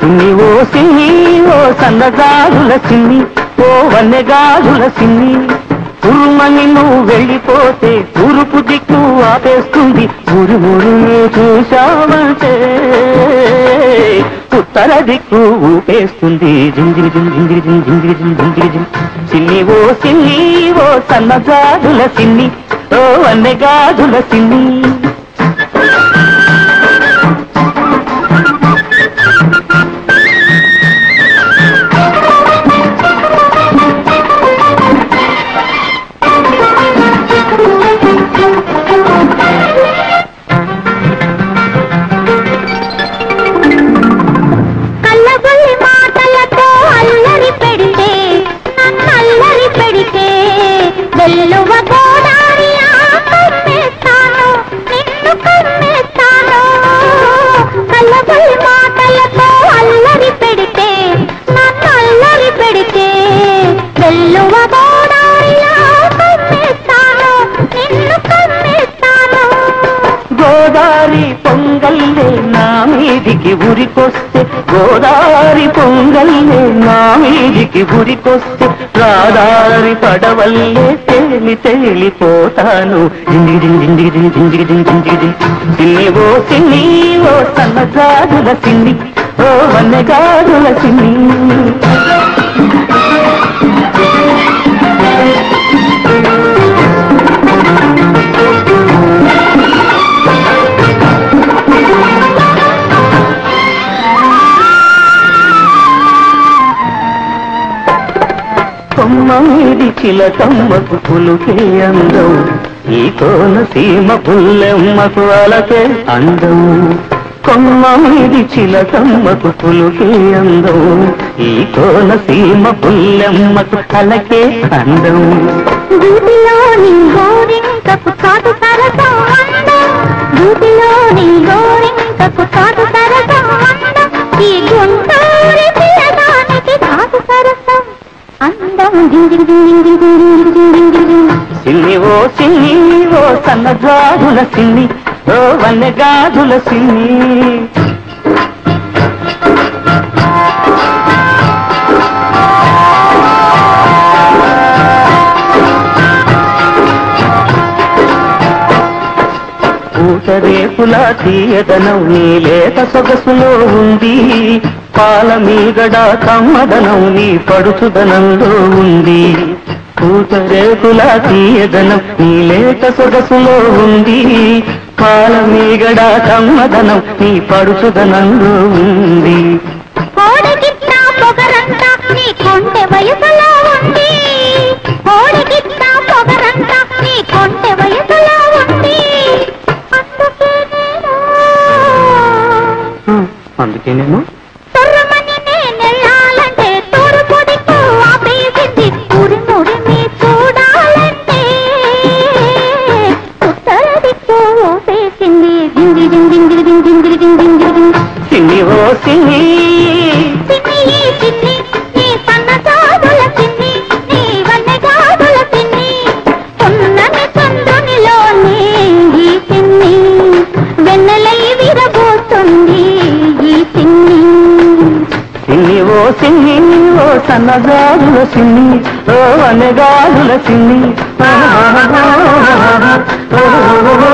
సిన్ని ఓ సిన్ని ఓ సన్నగాజుల సిన్ని ఓ వన్నెగాజుల సిన్ని ఉరుమని నువ్వు వెళ్ళిపోతే తూర్పు దిక్కు ఆపేస్తుంది ఊరు ఊరునే చూశావంటే ఉత్తర దిక్కు ఊపేస్తుంది జింజిరి జిం జింజిరి జిం జింజిరి జిం జింజిరి జిం సిన్ని ఓ సిన్ని ఓ సన్నగాజుల సిన్ని ఓ వన్నెగాజుల సిన్ని కళ్ళబొల్లి మాటలతో అల్లరి పెడితే నన్ను అల్లరి పెడితే వెల్లువ గోదారి కమ్మేస్తాను నిన్ను కమ్మేస్తాను కళ్ళబొల్లి మాటలతో అల్లరి పెడితే నన్ను అల్లరి పెడితే వెల్లువ గోదారి కమ్మేస్తాను నిన్ను కమ్మేస్తాను గోదారి పొంగల్లే నా మీదికి ఉరికొస్తే గోదారి పొంగల్లే నా మీదికి ఉరికొస్తే రాదారి పడవల్లే తేలి తేలిపోతాను జింజిగి జింజిగి జింజిగి జింజిగి సిన్ని ఓ సిన్ని ఓ సన్నగాజుల సిన్ని ఓ వన్నెగాజుల సిన్ని కొమ్మ మీది చిలకమ్మకు పులుకే అందం ఈ కోన సీమ పుల్లెమ్మకు అలకే అందం కొమ్మ మీది చిలకమ్మకు పులుకే అందం ఈ కోన సీమ పుల్లెమ్మకు అలకే అందం గూటిలోని గోరింకకు కాదు సరసం అందం గూటిలోని గోరింకకు కాదు సరసం అందం ఈ గుంటూరి పిల్లదానికి కాదు సరసం అందం జింజిరి జింజిరి జింజిరి జింజిరి సిన్ని ఓ సిన్ని ఓ సన్నగాజుల సిన్ని ఓ వన్నెగాజుల సిన్ని పూటరేపుల తీయదనం నీ లేత సొగసులో ఉంది పాల మీగడ కమ్మదనం నీ పడుచుదనంలో ఉంది పూటరేపుల తీయదనం నీ లేత సొగసులో ఉంది పాల మీగడ కమ్మదనం నీ పడుచుదనంలో ఉంది కోడిగిట్ట పొగరంట నీ కొంటె వయసులో ఉంది కోడిగిట్ట పొగరంట నీ కొంటె వయసులో ఉంది అందుకే నేను హ్మ్, అందుకే నేను తొర్రమని నేనెళ్ళాలంటే తూర్పు దిక్కు ఆపేసింది ఉరిమి ఉరిమి చూడాలంటే ఉత్తర దిక్కు ఊపేసింది దింగి దింగి దింగి దింగి దింగి దింగి సిన్ని ఓ సిన్ని సిన్ని సిన్ని నీ సన్న జాదుల సిన్ని నీ వన్నె జాదుల సిన్ని ఉన్నమి చంద్రునిలోనే ఈ సిన్ని వెన్నెలై విరబోతుంది ఈ సిన్ని సిన్ని ఓ సిన్ని ఓ సన్నగాజుల సిన్ని ఓ అనగాజుల సిన్ని ఓ